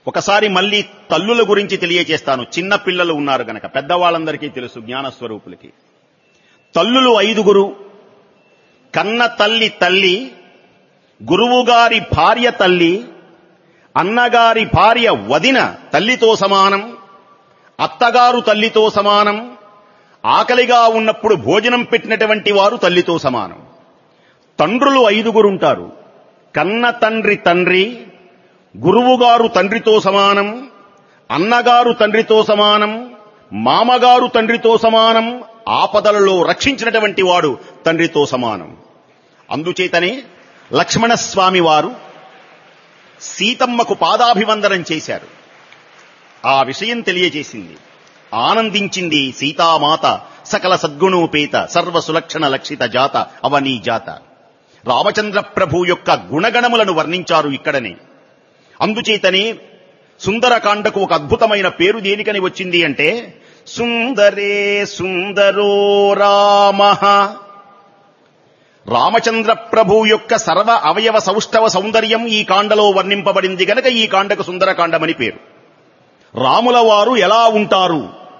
ఒకసారి మళ్ళీ తల్లుల గురించి తెలియజేస్తాను చిన్న పిల్లలు ఉన్నారు గనక పెద్దవాళ్ళందరికీ తెలుసు జ్ఞానస్వరూపులకి తల్లులు ఐదుగురు కన్న తల్లి తల్లి గురువుగారి భార్య తల్లి అన్నగారి భార్య వదిన తల్లితో సమానం అత్తగారు తల్లితో సమానం ఆకలిగా ఉన్నప్పుడు భోజనం పెట్టినటువంటి వారు తల్లితో సమానం తండ్రులు ఐదుగురుంటారు కన్న తండ్రి తండ్రి గురువుగారు తండ్రితో సమానం అన్నగారు తండ్రితో సమానం మామగారు తండ్రితో సమానం ఆపదలలో రక్షించినటువంటి వాడు తండ్రితో సమానం అందుచేతనే లక్ష్మణస్వామి వారు సీతమ్మకు పాదాభివందనం చేశారు ఆ విషయం తెలియజేసింది ఆనందించింది సీతామాత సకల సద్గుణోపేత సర్వ సులక్షణ లక్షిత జాత అవనీ జాత రామచంద్ర ప్రభు యొక్క గుణగణములను వర్ణించారు ఇక్కడనే అందుచేతనే సుందరకాండకు ఒక అద్భుతమైన పేరు దేనికని వచ్చింది అంటే సుందరే సుందరో రామ రామచంద్ర ప్రభు యొక్క సర్వ అవయవ సౌష్ఠవ సౌందర్యం ఈ కాండలో వర్ణింపబడింది గనక ఈ కాండకు సుందరకాండమని పేరు రాముల వారు ఎలా ఉంటారు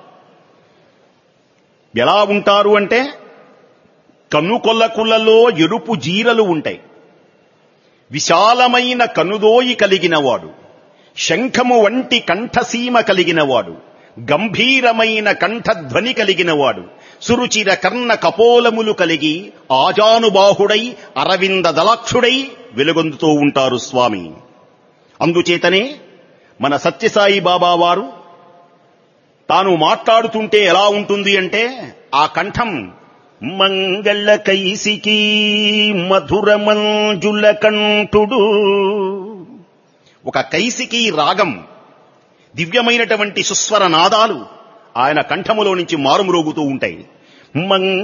ఎలా ఉంటారు అంటే కన్నుకొల్లకులలో ఎరుపు జీరలు ఉంటాయి విశాలమైన కనుదోయి కలిగినవాడు శంఖము వంటి కంఠసీమ కలిగినవాడు గంభీరమైన కంఠధ్వని కలిగినవాడు సురుచిర కర్ణ కపోలములు కలిగి ఆజానుబాహుడై అరవింద దలాక్షుడై వెలుగొందుతూ ఉంటారు స్వామి అందుచేతనే మన సత్యసాయి బాబా వారు తాను మాట్లాడుతుంటే ఎలా ఉంటుంది అంటే ఆ కంఠం మంగళ కైసికి మధుర మంజుల కంఠుడు ఒక కైసికి రాగం దివ్యమైనటువంటి సుస్వర నాదాలు ఆయన కంఠములో నుంచి మారుమ్రోగుతూ ఉంటాయి మంగ